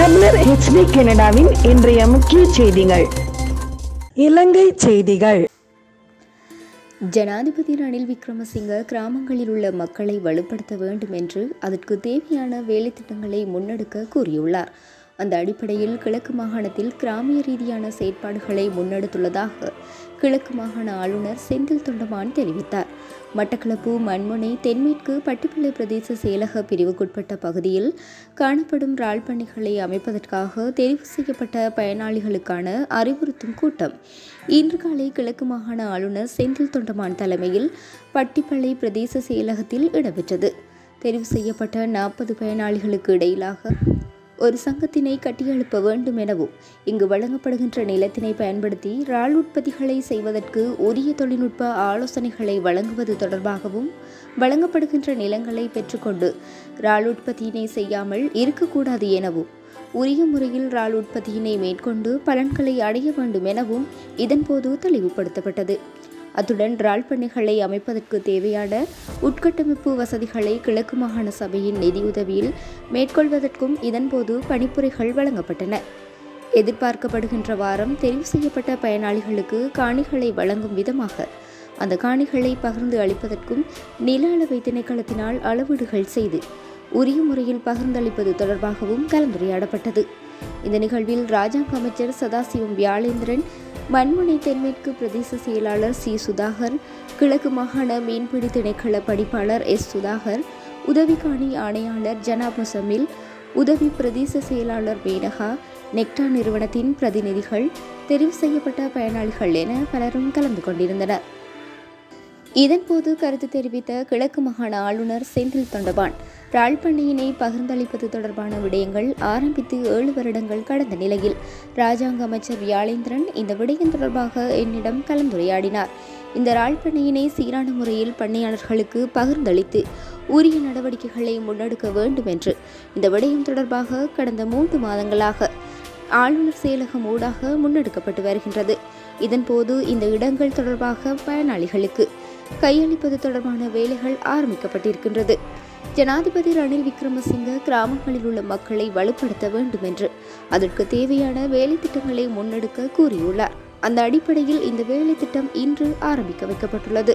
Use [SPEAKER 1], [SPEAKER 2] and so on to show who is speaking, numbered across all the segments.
[SPEAKER 1] தமிழர் ஹெச்டி கனடாவின் இன்றைய முக்கிய செய்திகள் இலங்கை செய்திகள்
[SPEAKER 2] ஜனாதிபதி ரணில் விக்ரமசிங்க கிராமங்களில் உள்ள மக்களை வலுப்படுத்த வேண்டும் என்று அதற்கு தேவையான வேலைத்திட்டங்களை முன்னெடுக்க கூறியுள்ளார் அந்த அடிப்படையில் கிழக்கு மாகாணத்தில் கிராமிய ரீதியான செயற்பாடுகளை முன்னெடுத்துள்ளதாக கிழக்கு மாகாண ஆளுநர் செந்தில் தொண்டமான் தெரிவித்தார் மட்டக்களப்பு மண்முனை தென்மேற்கு பட்டுப்பிள்ளை பிரதேச செயலக பிரிவுக்குட்பட்ட பகுதியில் காணப்படும் ரால் பணிகளை அமைப்பதற்காக தெரிவு செய்யப்பட்ட பயனாளிகளுக்கான அறிவுறுத்தும் கூட்டம் இன்று காலை கிழக்கு மாகாண ஆளுநர் செந்தில் தொண்டமான் தலைமையில் பட்டிப்பளை பிரதேச செயலகத்தில் இடம்பெற்றது தெரிவு செய்யப்பட்ட நாற்பது பயனாளிகளுக்கு இடையிலாக ஒரு சங்கத்தினை கட்டியெழுப்ப வேண்டும் எனவும் இங்கு வழங்கப்படுகின்ற நிலத்தினை பயன்படுத்தி இறால் உற்பத்திகளை செய்வதற்கு உரிய தொழில்நுட்ப ஆலோசனைகளை வழங்குவது தொடர்பாகவும் வழங்கப்படுகின்ற நிலங்களை பெற்றுக்கொண்டு இறால் உற்பத்தியினை செய்யாமல் இருக்கக்கூடாது எனவும் உரிய முறையில் இறால் உற்பத்தியினை மேற்கொண்டு பலன்களை அடைய வேண்டும் எனவும் இதன்போது தெளிவுபடுத்தப்பட்டது அத்துடன் இறால் பண்ணைகளை அமைப்பதற்கு தேவையான உட்கட்டமைப்பு வசதிகளை கிழக்கு மாகாண சபையின் நிதியுதவியில் மேற்கொள்வதற்கும் இதன்போது பணிப்புரைகள் வழங்கப்பட்டன எதிர்பார்க்கப்படுகின்ற வாரம் தெரிவு செய்யப்பட்ட பயனாளிகளுக்கு காணிகளை வழங்கும் விதமாக அந்த காணிகளை பகிர்ந்து அளிப்பதற்கும் நில அளவை திணைக்களத்தினால் அளவீடுகள் செய்து உரிய முறையில் பகிர்ந்தளிப்பது தொடர்பாகவும் கலந்துரையாடப்பட்டது இந்த நிகழ்வில் ராஜாங்க அமைச்சர் சதாசிவம் வியாழேந்திரன் மண்முனை தென்மேற்கு பிரதேச செயலாளர் சி சுதாகர் கிழக்கு மாகாண மீன்பிடி திணைக்கள படிப்பாளர் எஸ் சுதாகர் உதவி காணி ஆணையாளர் ஜனாப் முசமில் உதவி பிரதேச செயலாளர் மேனகா நெக்டா நிறுவனத்தின் பிரதிநிதிகள் தெரிவு செய்யப்பட்ட பயனாளிகள் என பலரும் கலந்து கொண்டிருந்தனர் இதன்போது கருத்து தெரிவித்த கிழக்கு மாகாண ஆளுநர் செந்தில் தொண்டபான் ரால் பண்ணையினை பகிர்ந்தளிப்பது தொடர்பான விடயங்கள் ஆரம்பித்து ஏழு வருடங்கள் கடந்த நிலையில் ராஜாங்க அமைச்சர் வியாழேந்திரன் இந்த விடயம் தொடர்பாக என்னிடம் கலந்துரையாடினார் இந்த ரால் பண்ணையினை சீரான முறையில் பண்ணையாளர்களுக்கு பகிர்ந்தளித்து உரிய நடவடிக்கைகளை முன்னெடுக்க வேண்டும் என்று இந்த விடயம் தொடர்பாக கடந்த மூன்று மாதங்களாக ஆளுநர் செயலகம் ஊடாக முன்னெடுக்கப்பட்டு வருகின்றது இதன்போது இந்த இடங்கள் தொடர்பாக பயனாளிகளுக்கு கையளிப்பது தொடர்பான வேலைகள் ஆரம்பிக்கப்பட்டிருக்கின்றது ஜனாதிபதி ரணில் விக்ரமசிங்க கிராமங்களில் உள்ள மக்களை வலுப்படுத்த வேண்டும் என்று அதற்கு தேவையான வேலை திட்டங்களை முன்னெடுக்க கூறியுள்ளார் அந்த அடிப்படையில் இந்த வேலை திட்டம் இன்று ஆரம்பிக்க வைக்கப்பட்டுள்ளது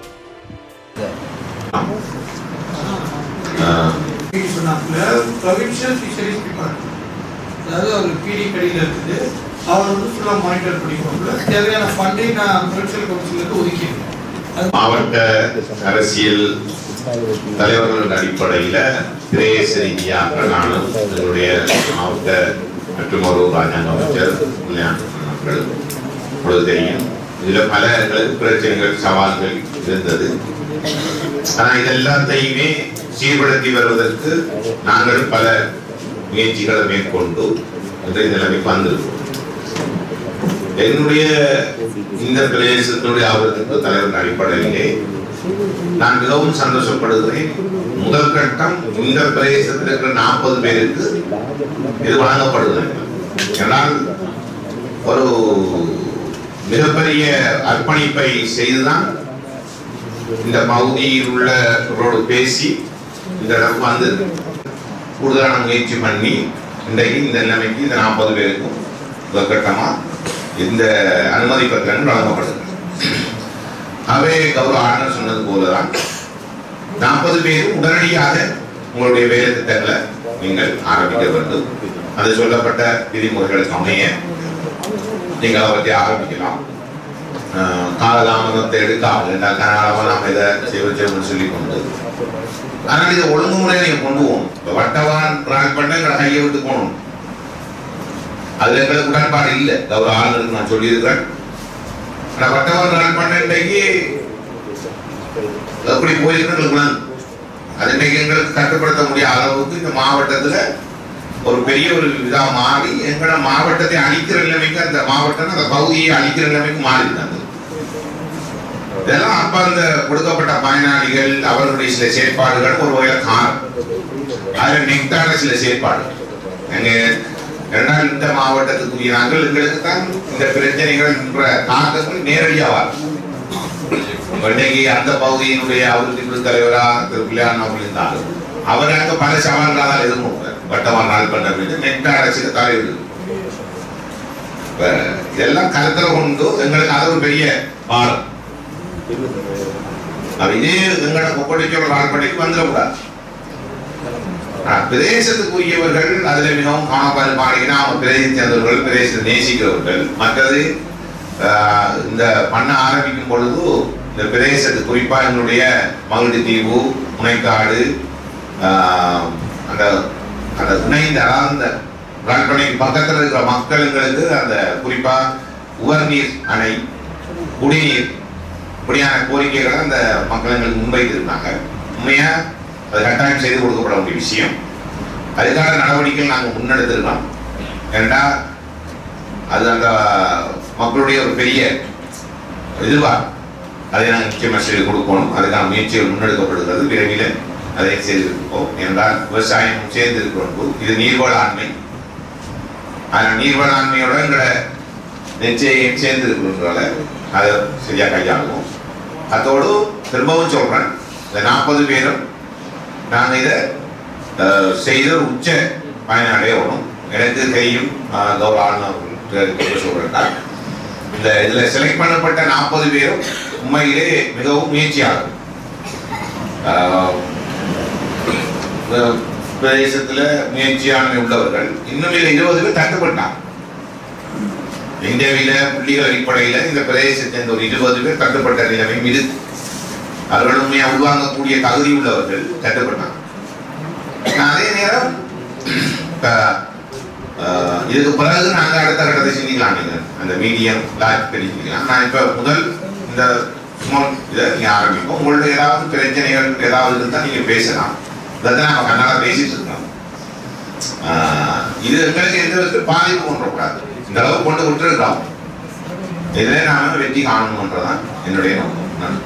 [SPEAKER 3] சொன்னாப்புல ப்ரொவின்ஷியல் ஃபிஷரிஸ் டிபார்ட்மெண்ட் அதாவது அவர் பிடி கடையில் இருக்குது அவர் வந்து ஃபுல்லாக மானிட்டர் பண்ணிக்கோங்க தேவையான ஃபண்டை நான் ப்ரொவின்ஷியல் கவுன்சிலுக்கு ஒதுக்கியிருக்கேன் அது
[SPEAKER 4] மாவட்ட அரசியல் தலைவர்கள் அடிப்படையில் பிரேச ரீதியாக நானும் எங்களுடைய மாவட்ட மற்றும் ஒரு ராஜாங்க அமைச்சர் கல்யாண மக்கள் பொழுது தெரியும் இதில் பல எங்களுக்கு பிரச்சனைகள் சவால்கள் இருந்தது ஆனால் இதெல்லாத்தையுமே சீர்படுத்தி வருவதற்கு நாங்கள் பல முயற்சிகளை மேற்கொண்டு இன்றைய நிலைமைக்கு வந்திருக்கிறோம் என்னுடைய இந்த பிரதேசத்தினுடைய ஆபத்துக்கு தலைவர் அடிப்படையிலே நான் மிகவும் சந்தோஷப்படுகிறேன் முதல் கட்டம் இந்த பிரதேசத்தில் இருக்கிற நாற்பது பேருக்கு இது வழங்கப்படுகிறது ஏனால் ஒரு மிகப்பெரிய அர்ப்பணிப்பை செய்துதான் இந்த பகுதியில் உள்ளவரோடு பேசி இந்த இடத்துக்கு வந்து கூடுதலான முயற்சி பண்ணி இன்றைக்கு இந்த நிலைமைக்கு இந்த நாற்பது பேருக்கும் முதற்கட்டமா இந்த அனுமதி பத்திரங்கள் வழங்கப்படுது அவே கௌரவ ஆளுநர் சொன்னது போலதான் நாற்பது பேர் உடனடியாக உங்களுடைய வேலை திட்டங்களை நீங்கள் ஆரம்பிக்க வேண்டும் அது சொல்லப்பட்ட விதிமுறைகளுக்கு அமைய நீங்கள் அதை பற்றி ஆரம்பிக்கலாம் ஆஹ் காலதாமதத்தை எடுக்காமல் என்றால் கனகாலமாக நாம் இதை செய்வச்சோம்னு சொல்லி கொண்டு ஆனால் இதை ஒழுங்குமுறையை நீங்க கொண்டு போகணும் இப்போ வட்டவான் பிராக் பண்ண எங்களை கையை விட்டு போகணும் அதுல எங்களுக்கு உடன்பாடு இல்லை கௌரவ ஆளுநருக்கு நான் சொல்லியிருக்கிறேன் ஆனா வட்டவான் பிராக் பண்ண இன்றைக்கு எப்படி போயிருக்கிறது அது இன்றைக்கு எங்களுக்கு கட்டுப்படுத்த முடியாத அளவுக்கு இந்த மாவட்டத்துல ஒரு பெரிய ஒரு இதா மாறி எங்களோட மாவட்டத்தை அழிக்கிற நிலைமைக்கு அந்த மாவட்டம் அந்த பகுதியை அழிக்கிற நிலைமைக்கு மாறி இருந்தது இதெல்லாம் அப்ப அந்த கொடுக்கப்பட்ட பயனாளிகள் அவர்களுடைய சில செயற்பாடுகள் ஒரு வகையில காரணம் அதுல நெக்டான சில செயற்பாடுகள் எங்க இரண்டாம் இந்த மாவட்டத்துக்குரிய நாங்கள் எங்களுக்கு தான் இந்த பிரச்சனைகள் என்ற தாக்கங்கள் நேரடியாக வரும் இன்னைக்கு அந்த பகுதியினுடைய அபிவிருத்தி குழு தலைவரா திரு பிள்ளையான் அவர்கள் இருந்தாலும் அவர் அங்க பல சவால்களால் எதிர்கொண்டார் வட்டமான நாள் பண்ண நெட்ட அரசுக்கு தலைவர் இப்ப இதெல்லாம் கருத்துல கொண்டு எங்களுக்கு அது ஒரு பெரிய பாடம் அப்ப இதே எங்களோட கொக்கடிச்சோட நாள்படிக்கு வந்துடக்கூடாது ஆனா, பிரதேசத்துக்குரியவர்கள் அதுல மிகவும் காணப்பாடு பாடினா அவங்க பிரதேசத்தை சேர்ந்தவர்கள் பிரதேசத்தை நேசிக்கிறவர்கள் மற்றது ஆஹ், இந்த பண்ண ஆரம்பிக்கும் பொழுது இந்த பிரதேசத்து குறிப்பா எங்களுடைய மகிழ்ச்சி தீவு முனைக்காடு ஆஹ், அந்த அந்த இணைந்த அதாவது அந்த ராட்பனைக்கு பக்கத்துல இருக்கிற மக்களுங்களுக்கு அந்த குறிப்பா உவர்நீர் அணை குடிநீர் இப்படியான கோரிக்கைகளை அந்த மக்கள் எங்களுக்கு முன்வைத்திருந்தாங்க உண்மையா அது கட்டாயம் செய்து கொடுக்கப்பட வேண்டிய விஷயம் அதுக்கான நடவடிக்கைகள் நாங்கள் முன்னெடுத்திருக்கோம் ஏண்டா அது அந்த மக்களுடைய ஒரு பெரிய எதிர்பார்ப்பு அதை நாங்கள் நிச்சயமாக செய்து கொடுக்கணும் அதுக்கான முயற்சிகள் முன்னெடுக்கப்படுகிறது விரைவில் அதை செய்திருப்போம் என்றால் விவசாயம் சேர்ந்திருக்கிறோம் இது நீர்வளாண்மை ஆனால் நீர்வளாண்மையோட எங்களை நிச்சயம் சேர்ந்திருக்கிறோம்னால அதை சரியாக கையாளுவோம் அதோடு திரும்பவும் சொல்றேன் இந்த நாற்பது பேரும் நாங்கள் இதை அஹ், செய்த ஒரு உச்ச பயனடையணும் எனக்கு தெரியும் அஹ், கௌரவ ஆளுநர் சொல்றேன் இந்த இதுல செலக்ட் பண்ணப்பட்ட நாற்பது பேரும் உண்மையிலே மிகவும் முயற்சியாளர் ஆஹ், இந்த பிரதேசத்துல முயற்சியாண்மை உள்ளவர்கள் இன்னும் இல்லை இருபது பேர் தட்டுப்பட்டாங்க இந்தியாவில புள்ளிகள் அடிப்படையில இந்த பிரதேசத்தை சேர்ந்த ஒரு இருபது பேர் தட்டுப்பட்ட நிலைமையும் இருக்கு அவர்கள் உண்மையா உள்வாங்கக்கூடிய தகுதி உள்ளவர்கள் தட்டுப்பட்டாங்க ஆனா, அதே நேரம் இப்ப, ஆஹ், இதுக்கு பிறகு நாங்க அடுத்த கட்டத்தை சிந்திக்கலாம் நீங்க அந்த மீடியம் லார்ஜ் பெரிய சிந்திக்கலாம் நான் இப்ப முதல் இந்த ஸ்மால் இதை நீங்க ஆரம்பிப்போம் உங்களுடைய ஏதாவது பிரச்சனைகள் ஏதாவது இருந்தா நீங்க பேசலாம் இதை நம்ம கண்ணால பேசிட்டு இருக்கோம் ஆஹ், இது எங்களுக்கு எந்த விதத்தில் பாதிப்பு கொண்டக்கூடாது இந்த அளவு கொண்டு விட்டுருக்கோம் இதிலே நாம வெற்றி காணணுன்றதான் என்னுடைய நோக்கம் நன்றி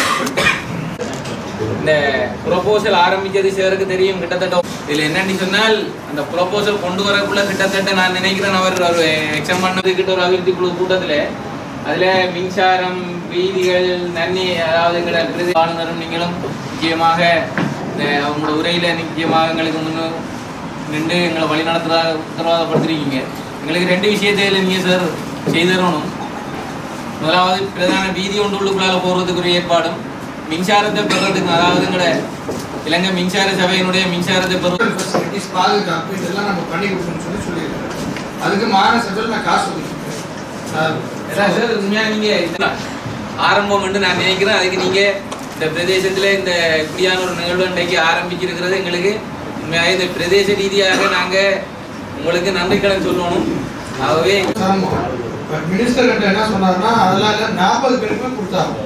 [SPEAKER 5] இந்த ப்ரொபோசல் ஆரம்பிச்சது சிலருக்கு தெரியும் கிட்டத்தட்ட இதுல என்னன்னு சொன்னால் அந்த ப்ரொபோசல் கொண்டு வரக்குள்ள கிட்டத்தட்ட நான் நினைக்கிறேன் அவர் ஒரு எக்ஸாம் பண்ணதுக்கிட்ட ஒரு அபிவிருத்தி குழு கூட்டத்துல அதுல மின்சாரம் வீதிகள் நன்னி அதாவது எங்களோட பிரதி ஆளுநரும் நீங்களும் நிச்சயமாக இந்த அவங்களோட உரையில நிச்சயமாக எங்களுக்கு முன்னு நின்று எங்களை வழி நடத்துறதா உத்தரவாதப்படுத்திருக்கீங்க எங்களுக்கு ரெண்டு விஷயத்தையில நீங்க சார் செய்து தரணும் முதலாவது பிரதான வீதி ஒன்று உள்ளுக்குள்ளால போறதுக்குரிய ஏற்பாடும் மின்சாரத்தை பெறதுக்கு அதாவது எங்கட இலங்கை மின்சார சபையினுடைய மின்சாரத்தை பெறுவது
[SPEAKER 3] ஃபெசிலிட்டிஸ் பாதுகாப்பு இதெல்லாம் நம்ம பண்ணி கொடுக்கணும்னு சொல்லி சொல்லியிருக்காங்க அதுக்கு மாநில சபையில் நான் காசு ஒதுக்கிட்டேன் சார்
[SPEAKER 5] அதான் சார் உண்மையா நீங்க இதுதான் ஆரம்பம் என்று நான் நினைக்கிறேன் அதுக்கு நீங்க இந்த பிரதேசத்துல இந்த இப்படியான ஒரு நிகழ்வு இன்றைக்கு ஆரம்பிச்சிருக்கிறது எங்களுக்கு உண்மையாக இந்த பிரதேச ரீதியாக நாங்க உங்களுக்கு நன்றி கடன் சொல்லணும் ஆகவே
[SPEAKER 3] சிரமம் பட் மினிஸ்டர் கிட்ட என்ன சொன்னாருன்னா அதெல்லாம் இல்லை நாற்பது பேருக்குமே கொடுத்தாங்க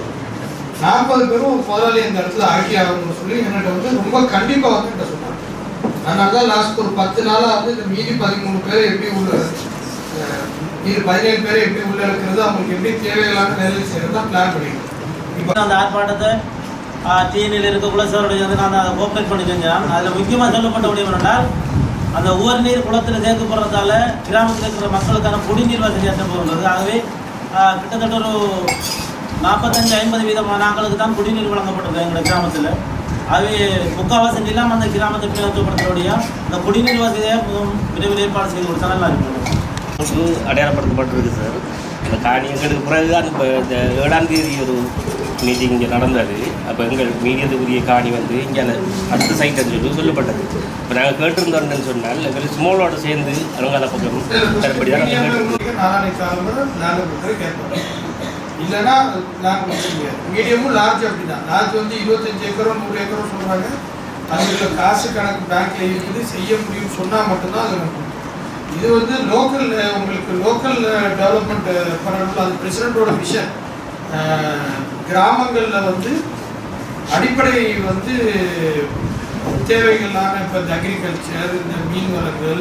[SPEAKER 3] நாற்பது பேரும் ஒரு முதலாளி இந்த இடத்துல ஆட்சி ஆகணும்னு சொல்லி என்கிட்ட வந்து ரொம்ப கண்டிப்பாக வந்து என்கிட்ட சொன்னாங்க அதனால தான் லாஸ்ட் ஒரு பத்து நாளாக வந்து இந்த மீதி பதிமூணு பேரை எப்படி உள்ள அஹ், மீதி பதினேழு பேரை எப்படி உள்ள இருக்கிறது அவங்களுக்கு எப்படி தேவையில்லாத வேலை செய்யறது தான் பிளான் பண்ணிருக்கோம் இப்போ
[SPEAKER 6] அந்த ஆர்ப்பாட்டத்தை டிஎன்இல் இருக்கக்குள்ள சாருடைய வந்து நான் அதை கோஆப்ரேட் பண்ணி செஞ்சேன் அதில் முக்கியமாக சொல்லப்பட்ட விடயம் என்னென்னால் அந்த உவர் நீர் குளத்தில் சேர்க்கப்படுறதால கிராமத்தில் இருக்கிற மக்களுக்கான குடிநீர் வசதி ஏற்றப்படுகிறது ஆகவே ஆ, கிட்டத்தட்ட ஒரு நாற்பத்தஞ்சு ஐம்பது வீதமான நாங்களுக்கு தான் குடிநீர் வழங்கப்பட்டிருக்கு எங்கள் கிராமத்தில் ஆகவே முக்கால்வாசி நிலம் அந்த கிராமத்தை பிரயோஜனப்படுத்துறபடியா இந்த குடிநீர் வசதியை மிகவும் விரைவில் ஏற்பாடு செய்து கொடுத்தா நல்லா இருக்கும்
[SPEAKER 7] அரசு அடையாளப்படுத்தப்பட்டிருக்கு சார் இந்த காணி எங்களுக்கு பிறகு தான் இப்போ இந்த ஏழாம் தேதி ஒரு மீட்டிங் இங்கே நடந்தது அப்போ எங்கள் மீடியத்துக்குரிய காணி வந்து இங்கே அடுத்த சைட் சொல்லி சொல்லப்பட்டது இப்போ நாங்கள் கேட்டிருந்தோம்னு சொன்னால் எங்களுக்கு ஸ்மோலோட சேர்ந்து அலங்கால பக்கம் தரப்படி தான் நாங்கள் கேட்டிருந்தோம்
[SPEAKER 3] நாளைக்கு காலம்பர லேண்ட் கொடுக்குறது கேட்போம் இல்லைன்னா லேண்ட் கொடுக்க முடியாது மீடியமும் லார்ஜ் அப்படிதான் லார்ஜ் வந்து இருபத்தஞ்சு ஏக்கரும் நூறு ஏக்கரும் சொல்றாங்க அதுல காசு கணக்கு பேங்க்ல இருக்குது செய்ய முடியும்னு சொன்னா மட்டும்தான் அது நம்ம கொடுப்போம். இது வந்து லோக்கல் உங்களுக்கு லோக்கல் டெவலப்மெண்ட் பண்ணணும் அது பிரசிடென்ட்டோட விஷன் கிராமங்களில் வந்து அடிப்படை வந்து தேவைகளான இப்போ இந்த அக்ரிகல்ச்சர் இந்த மீன் வளங்கள்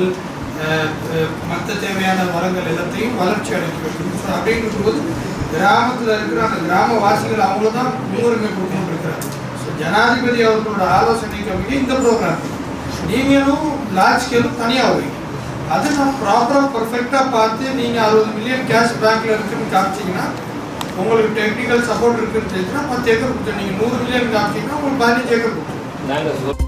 [SPEAKER 3] மற்ற தேவையான வளங்கள் எல்லாத்தையும் வளர்ச்சி அடைக்க வைக்கணும் ஸோ அப்படிங்கும் போது கிராமத்தில் இருக்கிற அந்த கிராமவாசிகள் அவங்க தான் முன்னுரிமை கொடுக்கணும்னு இருக்கிறாங்க ஸோ ஜனாதிபதி அவர்களோட ஆலோசனைக்கு அமைக்க இந்த ப்ரோக்ராம் நீங்களும் லார்ஜ் ஸ்கேலும் தனியாக வருவீங்க அது நான் ப்ராப்பராக பர்ஃபெக்டாக பார்த்து நீங்கள் அறுபது மில்லியன் கேஷ் பேங்க்கில் இருக்குன்னு காமிச்சிங்கன்னா உங்களுக்கு டெக்னிக்கல் சப்போர்ட் இருக்குன்னு தெரிஞ்சுன்னா பத்து ஏக்கர் கொடுத்து நீங்கள் நூறு மில்லியன் காமிச்சிங்கன்னா உங்களுக்கு பதினஞ்சு ஏக்கர் கொடுத்துருவோம்
[SPEAKER 5] நாங்கள்